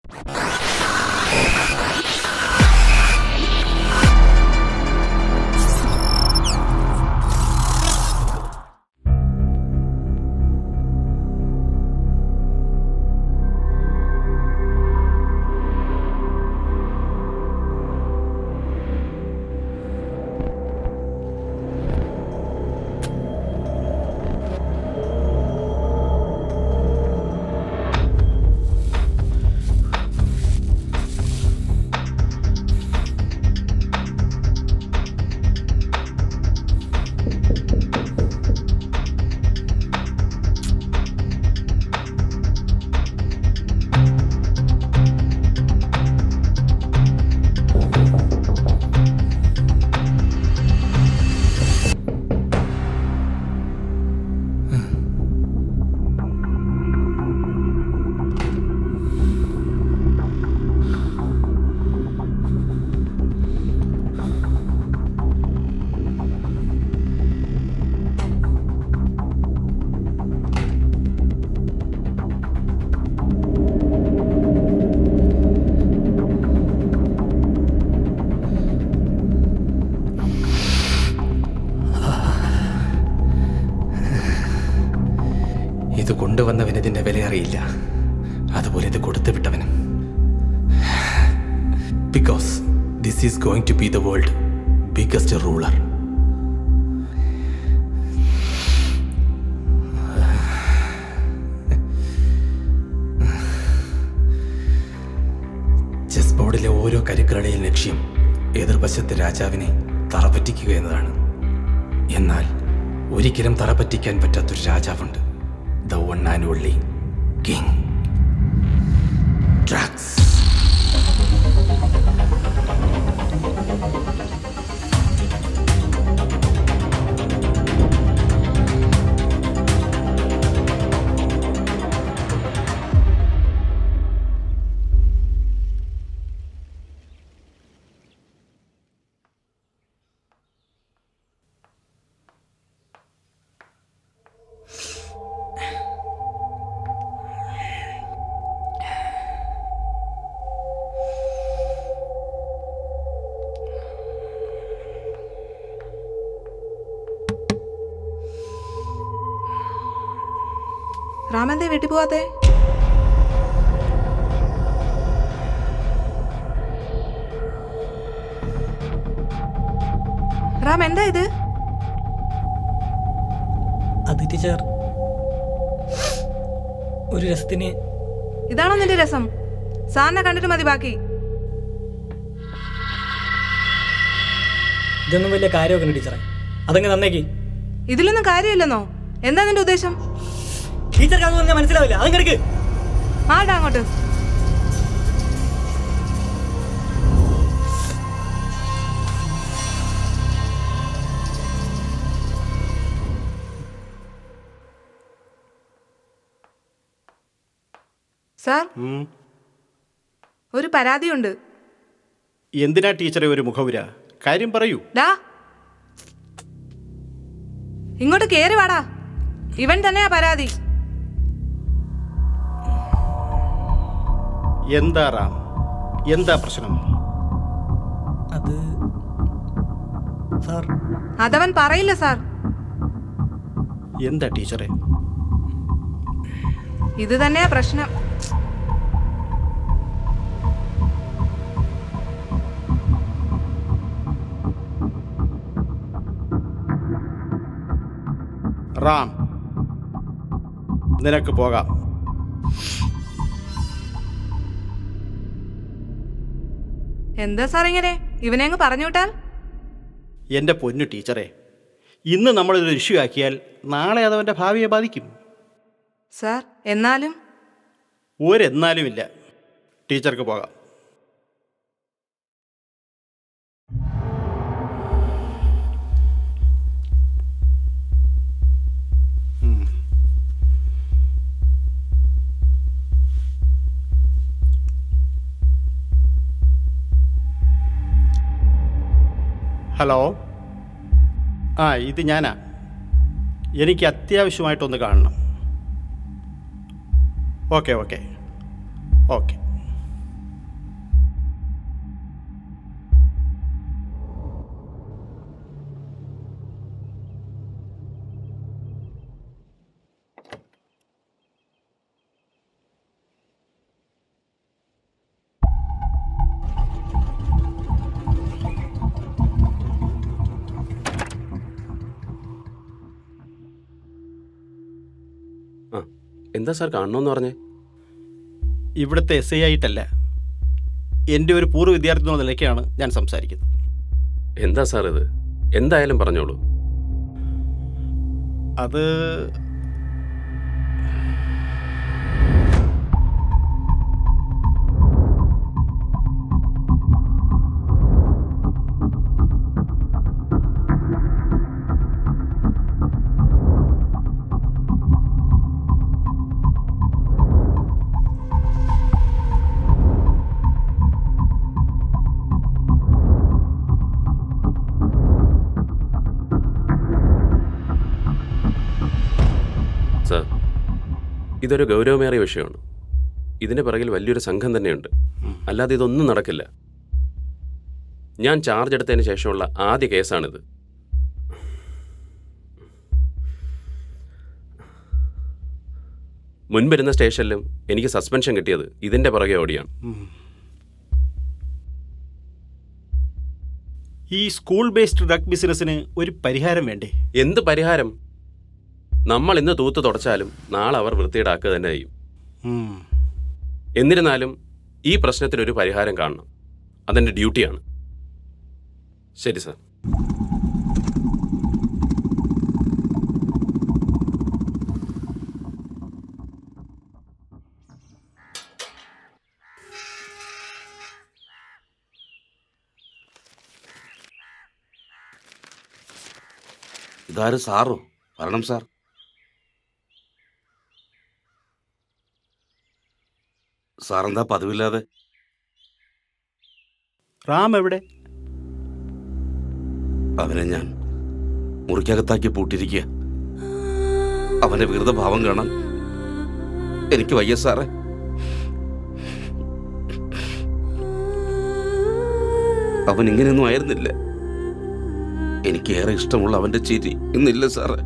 ഇത് കൊണ്ടുവന്നവൻ ഇതിന്റെ വില അറിയില്ല അതുപോലെ ഇത് കൊടുത്തു വിട്ടവനും because this is going to be the world biggest ruler chess ബോർഡിലെ ഓരോ കരുക്കളുടെയും ലക്ഷ്യം എതിർവശത്തെ രാജാവിനെ തറപറ്റിക്കുക എന്നതാണ് എന്നാൽ ഒരിക്കലും തറപറ്റിക്കാൻ പറ്റാത്തൊരു രാജാവുണ്ട് the one and only king Drax രാമന്റെ വീട്ടിൽ പോവാത്തെ റാം എന്താ ഇത് അത് ടീച്ചർ ഒരു രസത്തിന് ഇതാണോ നിന്റെ രസം സാറിനെ കണ്ടിട്ട് മതി ബാക്കി ഇതൊന്നും വലിയ കാര്യമൊക്കെ ടീച്ചറെ അതങ്ങ് നന്നേക്ക് ഇതിലൊന്നും കാര്യമില്ലെന്നോ എന്താ നിന്റെ ഉദ്ദേശം ടീച്ചർക്ക് അതൊന്നും പറഞ്ഞാൽ മനസ്സിലാവില്ല അതങ്ങ് എടുക്ക് ആടാ അങ്ങോട്ട് സാർ ഉം. ഒരു പരാതിയുണ്ട് എന്തിനാ ടീച്ചറെ ഒരു മുഖവുര കാര്യം പറയൂ ഡാ ഇങ്ങോട്ട് കേറി വാടാ ഇവൻ തന്നെയാ പരാതി എന്താ റാം എന്താ പ്രശ്നം അത് സാർ അതവൻ പറയില്ല സാർ എന്താ ടീച്ചറെ ഇത് തന്നെയാ പ്രശ്നം റാം നിനക്ക് പോകാം എന്താ സാർ ഇങ്ങനെ ഇവനെ അങ്ങ് പറഞ്ഞു വിട്ടാൽ എൻ്റെ പൊന്നു ടീച്ചറെ ഇന്ന് നമ്മളിതൊരു ഇഷ്യൂ ആക്കിയാൽ നാളെ അതവൻ്റെ ഭാവിയെ ബാധിക്കും സാർ എന്നാലും ഒരെന്നാലുമില്ല ടീച്ചർക്ക് പോകാം ഉം. ഹലോ ആ ഇത് ഞാനാ എനിക്ക് അത്യാവശ്യമായിട്ടൊന്ന് കാണണം ഓക്കെ ഓക്കെ ഓക്കെ എന്താ സാർ കാണണമെന്ന് പറഞ്ഞേ ഇവിടുത്തെ എസ് ഐ ആയിട്ടല്ല എൻ്റെ ഒരു പൂർവ്വ വിദ്യാർത്ഥി എന്നുള്ള നിലയ്ക്കാണ് ഞാൻ സംസാരിക്കുന്നത് എന്താ സാർ ഇത് എന്തായാലും പറഞ്ഞോളൂ അത് സാർ ഇതൊരു ഗൗരവമേറിയ വിഷയമാണ് ഇതിന് പിറകിൽ വലിയൊരു സംഘം തന്നെയുണ്ട് അല്ലാതെ ഇതൊന്നും നടക്കില്ല ഞാൻ ചാർജ് എടുത്തതിന് ശേഷമുള്ള ആദ്യ കേസാണിത് മുൻപെരുന്ന സ്റ്റേഷനിലും എനിക്ക് സസ്പെൻഷൻ കിട്ടിയത് ഇതിന്റെ പിറകെ ഓടിയാണ് ഈ സ്കൂൾ ബേസ്ഡ് ഡ്രഗ് ബിസിനസ്സിന് ഒരു പരിഹാരം വേണ്ടേ എന്ത് പരിഹാരം നമ്മൾ ഇന്ന് തൂത്ത് തുടച്ചാലും നാളെ അവർ വൃത്തിയിടാക്കുക തന്നെ ചെയ്യും ഉം. എന്നിരുന്നാലും ഈ പ്രശ്നത്തിനൊരു പരിഹാരം കാണണം അതെൻ്റെ ഡ്യൂട്ടിയാണ് ശരി സാർ ഇതാരും സാറോ വരണം സാർ സാറെന്താ പതിവില്ലാതെ റാം എവിടെ അവനെ ഞാൻ മുറിക്കകത്താക്കി പൂട്ടിയിരിക്കുക അവന്റെ വികൃത ഭാവം കാണാൻ എനിക്ക് വയ്യ സാറേ അവൻ ഇങ്ങനെയൊന്നും ആയിരുന്നില്ല എനിക്ക് ഏറെ ഇഷ്ടമുള്ള അവന്റെ ചിരി ഇന്നില്ല സാറേ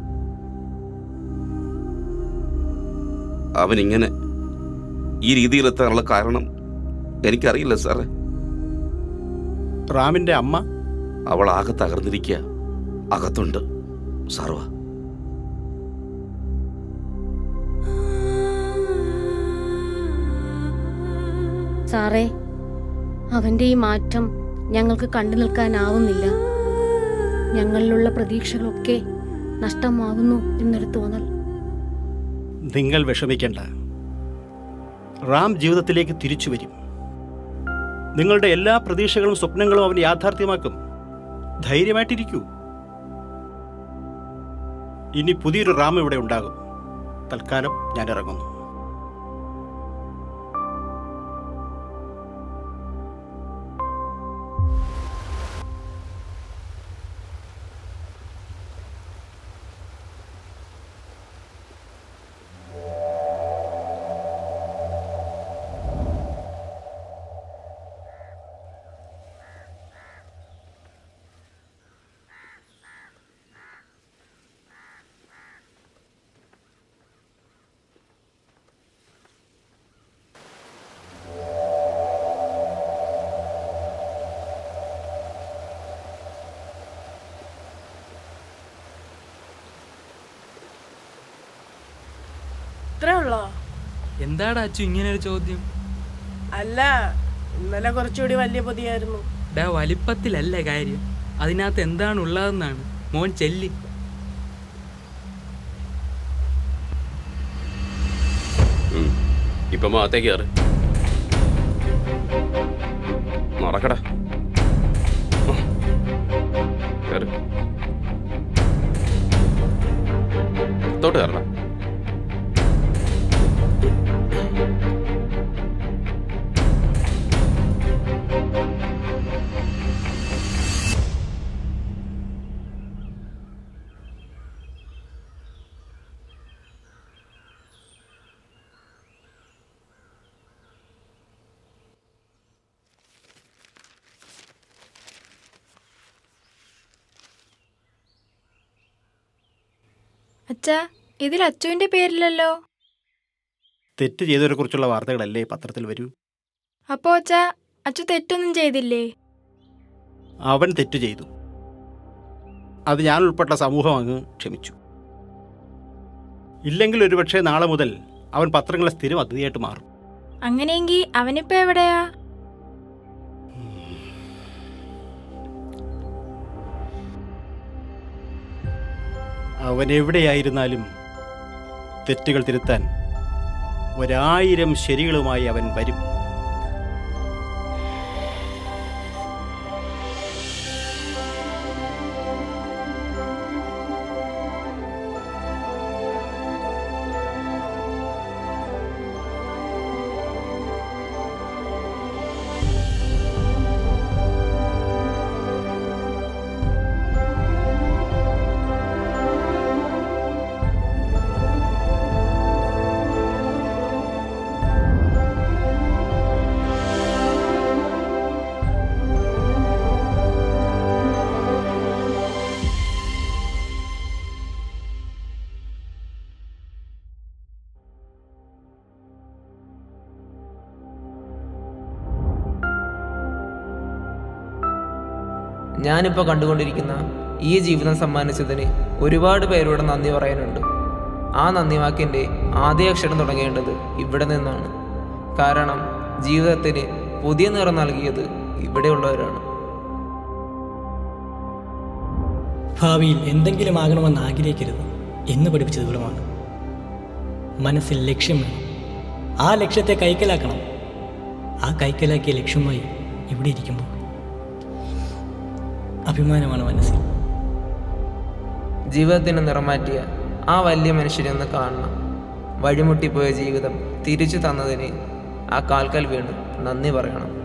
അവൻ ഇങ്ങനെ ഈ രീതിയിലെത്താനുള്ള കാരണം എനിക്കറിയില്ല സാറേ റാമിൻ്റെ അമ്മ അവൾ ആകെ തകർന്നിരിക്കുക അകത്തുണ്ട് സർവ സാറേ അവന്റെ ഈ മാറ്റം ഞങ്ങൾക്ക് കണ്ടു നിൽക്കാനാവുന്നില്ല ഞങ്ങളിലുള്ള പ്രതീക്ഷകളൊക്കെ നഷ്ടമാകുന്നു എന്നൊരു തോന്നൽ നിങ്ങൾ വിഷമിക്കേണ്ട റാം ജീവിതത്തിലേക്ക് തിരിച്ചു വരും നിങ്ങളുടെ എല്ലാ പ്രതീക്ഷകളും സ്വപ്നങ്ങളും അവൻ യാഥാർത്ഥ്യമാക്കും ധൈര്യമായിട്ടിരിക്കൂ ഇനി പുതിയൊരു റാം ഇവിടെ ഉണ്ടാകും തൽക്കാലം ഞാൻ ഇറങ്ങുന്നു ഇത്രേ ഉള്ളോ എന്താടാ അച്ചു ഇങ്ങനെ ഒരു ചോദ്യം അല്ല ഇന്നലെ കുറച്ചുകൂടി വലിയ പൊതിയായിരുന്നു ഡാ വലിപ്പത്തിലല്ല കാര്യം അതിനകത്ത് എന്താണ് ഉള്ളതെന്നാണ് മോൻ ചെല്ലി ഉം. ഇപ്പം അകത്തേക്ക് കയറി നടക്കടാ ഉം. കേറ്. അകത്തോട്ട് കയറടാ അച്ഛാ ഇതിൽ അച്ചുവിന്റെ പേരിലല്ലോ തെറ്റ് ചെയ്തവരെ കുറിച്ചുള്ള വാർത്തകളല്ലേ പത്രത്തിൽ വരൂ അപ്പോ അച്ഛാ അച്ചു തെറ്റൊന്നും ചെയ്തില്ലേ അവൻ തെറ്റ് ചെയ്തു അത് ഞാൻ ഉൾപ്പെട്ട സമൂഹം അങ്ങ് ക്ഷമിച്ചു ഇല്ലെങ്കിൽ ഒരുപക്ഷെ നാളെ മുതൽ അവൻ പത്രങ്ങളെ സ്ഥിരം അതിഥിയായിട്ട് മാറും അങ്ങനെയെങ്കിൽ അവനിപ്പോ എവിടെയാ അവൻ എവിടെയായിരുന്നാലും തെറ്റുകൾ തിരുത്താൻ ഒരായിരം ശരികളുമായി അവൻ വരും ഞാനിപ്പോൾ കണ്ടുകൊണ്ടിരിക്കുന്ന ഈ ജീവിതം സമ്മാനിച്ചതിന് ഒരുപാട് പേരോട് നന്ദി പറയാനുണ്ട് ആ നന്ദി വാക്കിൻ്റെ ആദ്യ അക്ഷരം തുടങ്ങേണ്ടത് ഇവിടെ നിന്നാണ് കാരണം ജീവിതത്തിന് പുതിയ നിറം നൽകിയത് ഇവിടെയുള്ളവരാണ് ഭാവിയിൽ എന്തെങ്കിലും ആകണമെന്ന് ആഗ്രഹിക്കരുത് എന്ന് പഠിപ്പിച്ചത് ഇവിടമാണ് മനസ്സിൽ ലക്ഷ്യം വേണം ആ ലക്ഷ്യത്തെ കൈക്കലാക്കണം ആ കൈക്കലാക്കിയ ലക്ഷ്യമായി ഇവിടെ ഇരിക്കുമ്പോൾ അഭിമാനമാണ് മനസ്സിൽ ജീവിതത്തിന് നിറം മാറ്റിയ ആ വലിയ മനുഷ്യനെ ഒന്ന് കാണണം വഴിമുട്ടിപ്പോയ ജീവിതം തിരിച്ചു തന്നതിന് ആ കാൽക്കൽ വീണ് നന്ദി പറയണം